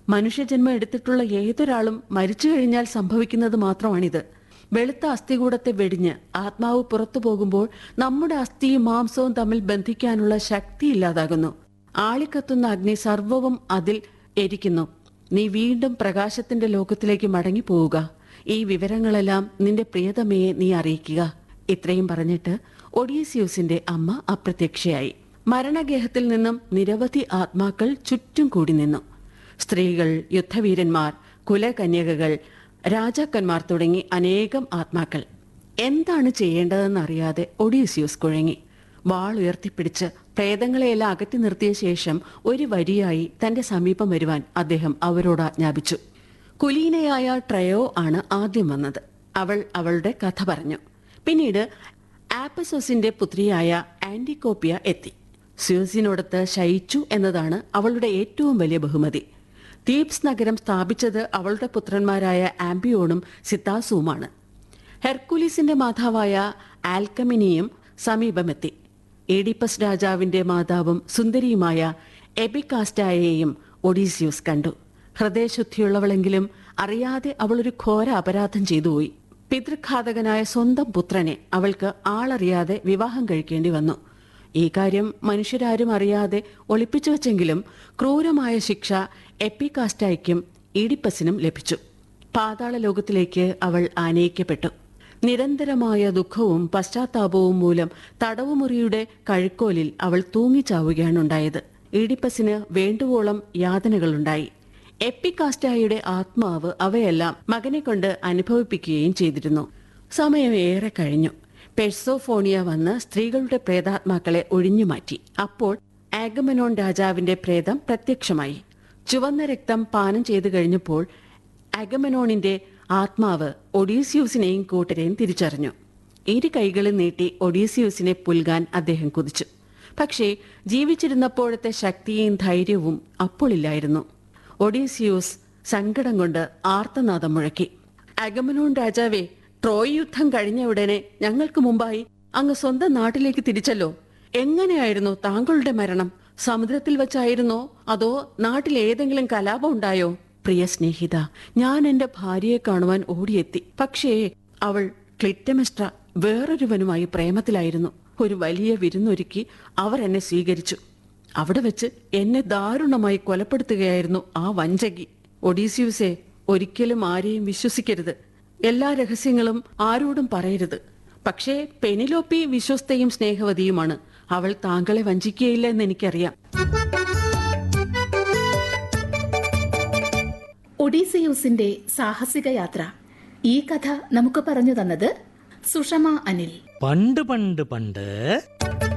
മനുഷ്യജന്മം എടുത്തിട്ടുള്ള ഏതൊരാളും മരിച്ചു കഴിഞ്ഞാൽ സംഭവിക്കുന്നത് മാത്രമാണിത് വെളുത്ത അസ്ഥികൂടത്തെ വെടിഞ്ഞ് ആത്മാവ് പുറത്തു പോകുമ്പോൾ നമ്മുടെ അസ്ഥിയും മാംസവും തമ്മിൽ ബന്ധിക്കാനുള്ള ശക്തി ഇല്ലാതാകുന്നു ആളിക്കത്തുന്ന അഗ്നി സർവവും അതിൽ എരിക്കുന്നു നീ വീണ്ടും പ്രകാശത്തിന്റെ ലോകത്തിലേക്ക് മടങ്ങി പോവുക ഈ വിവരങ്ങളെല്ലാം നിന്റെ പ്രിയതമയെ നീ അറിയിക്കുക ഇത്രയും പറഞ്ഞിട്ട് ഒഡീസിയൂസിന്റെ അമ്മ അപ്രത്യക്ഷയായി മരണഗേഹത്തിൽ നിന്നും നിരവധി ആത്മാക്കൾ ചുറ്റും കൂടി നിന്നു സ്ത്രീകൾ യുദ്ധവീരന്മാർ കുലകന്യകകൾ രാജാക്കന്മാർ തുടങ്ങി അനേകം ആത്മാക്കൾ എന്താണ് ചെയ്യേണ്ടതെന്നറിയാതെ ഒഡീസിയൂസ് കുഴങ്ങി വാൾ ഉയർത്തിപ്പിടിച്ച് പ്രേതങ്ങളെയെല്ലാം അകറ്റി നിർത്തിയ ശേഷം ഒരു വരിയായി തന്റെ സമീപം വരുവാൻ അദ്ദേഹം അവരോട് ആജ്ഞാപിച്ചു കുലീനയായ ട്രയോ ആണ് ആദ്യം വന്നത് അവൾ അവളുടെ കഥ പറഞ്ഞു പിന്നീട് ആപ്പസോസിന്റെ പുത്രിയായ ആന്റിക്കോപ്പിയ എത്തി സ്യൂസിനോടത്ത് ശയിച്ചു എന്നതാണ് അവളുടെ ഏറ്റവും വലിയ ബഹുമതി തീപ്സ് നഗരം സ്ഥാപിച്ചത് അവളുടെ പുത്രന്മാരായ ആംബിയോണും സിത്താസുവുമാണ് ഹെർക്കുലീസിന്റെ മാതാവായ ആൽക്കമിനിയും സമീപമെത്തി ഏഡിപ്പസ് രാജാവിന്റെ മാതാവും സുന്ദരിയുമായ എബികാസ്റ്റായെയും ഒഡീസിയൂസ് കണ്ടു ഹൃദയശുദ്ധിയുള്ളവളെങ്കിലും അറിയാതെ അവൾ ഒരു ഘോര അപരാധം ചെയ്തുപോയി പിതൃഘാതകനായ സ്വന്തം പുത്രനെ അവൾക്ക് ആളറിയാതെ വിവാഹം കഴിക്കേണ്ടി വന്നു ഈ കാര്യം മനുഷ്യരാരും അറിയാതെ ഒളിപ്പിച്ചു വച്ചെങ്കിലും ക്രൂരമായ ശിക്ഷ എപ്പികാസ്റ്റായ്ക്കും ഈഡിപ്പസിനും ലഭിച്ചു പാതാള ലോകത്തിലേക്ക് അവൾ ആനയിക്കപ്പെട്ടു നിരന്തരമായ ദുഃഖവും പശ്ചാത്താപവും മൂലം തടവുമുറിയുടെ കഴുക്കോലിൽ അവൾ തൂങ്ങിച്ചാവുകയാണുണ്ടായത് ഈഡിപ്പസിന് വേണ്ടുവോളം യാതനകളുണ്ടായി എപ്പികാസ്റ്റായുടെ ആത്മാവ് അവയെല്ലാം മകനെ കൊണ്ട് അനുഭവിപ്പിക്കുകയും ചെയ്തിരുന്നു സമയം ഏറെ കഴിഞ്ഞു പെഴ്സോഫോണിയ വന്ന് സ്ത്രീകളുടെ പ്രേതാത്മാക്കളെ ഒഴിഞ്ഞുമാറ്റി അപ്പോൾ ആഗമനോൺ രാജാവിന്റെ പ്രേതം പ്രത്യക്ഷമായി ചുവന്ന രക്തം പാനം ചെയ്തു കഴിഞ്ഞപ്പോൾ അഗമനോണിന്റെ ആത്മാവ് ഒഡീസിയൂസിനെയും കൂട്ടരെയും തിരിച്ചറിഞ്ഞു ഇരു കൈകളും നീട്ടി ഒഡീസിയൂസിനെ പുൽകാൻ അദ്ദേഹം കുതിച്ചു പക്ഷേ ജീവിച്ചിരുന്നപ്പോഴത്തെ ശക്തിയും ധൈര്യവും അപ്പോളില്ലായിരുന്നു ഒഡീസിയൂസ് സങ്കടം കൊണ്ട് ആർത്തനാദം മുഴക്കി അഗമനോൺ രാജാവേ ട്രോയ് യുദ്ധം കഴിഞ്ഞ ഉടനെ ഞങ്ങൾക്ക് മുമ്പായി അങ്ങ് സ്വന്തം നാട്ടിലേക്ക് തിരിച്ചല്ലോ എങ്ങനെയായിരുന്നു താങ്കളുടെ മരണം സമുദ്രത്തിൽ വെച്ചായിരുന്നോ അതോ നാട്ടിൽ ഏതെങ്കിലും കലാപം ഉണ്ടായോ പ്രിയ സ്നേഹിത ഞാൻ എന്റെ ഭാര്യയെ കാണുവാൻ ഓടിയെത്തി പക്ഷേ അവൾ ക്ലിറ്റമെസ്ട്ര വേറൊരുവനുമായി പ്രേമത്തിലായിരുന്നു ഒരു വലിയ വിരുന്നൊരുക്കി അവർ എന്നെ സ്വീകരിച്ചു അവിടെ വെച്ച് എന്നെ ദാരുണമായി കൊലപ്പെടുത്തുകയായിരുന്നു ആ വഞ്ചകി ഒഡീസിയൂസെ ഒരിക്കലും ആരെയും വിശ്വസിക്കരുത് എല്ലാ രഹസ്യങ്ങളും ആരോടും പറയരുത് പക്ഷേ പെനിലോപ്പി വിശ്വസ്തയും സ്നേഹവതിയുമാണ് അവൾ താങ്കളെ വഞ്ചിക്കുകയില്ല എന്ന് എനിക്കറിയാം ഒഡീസിയൂസിന്റെ സാഹസിക യാത്ര ഈ കഥ നമുക്ക് പറഞ്ഞു തന്നത് സുഷമ അനിൽ പണ്ട് പണ്ട് പണ്ട്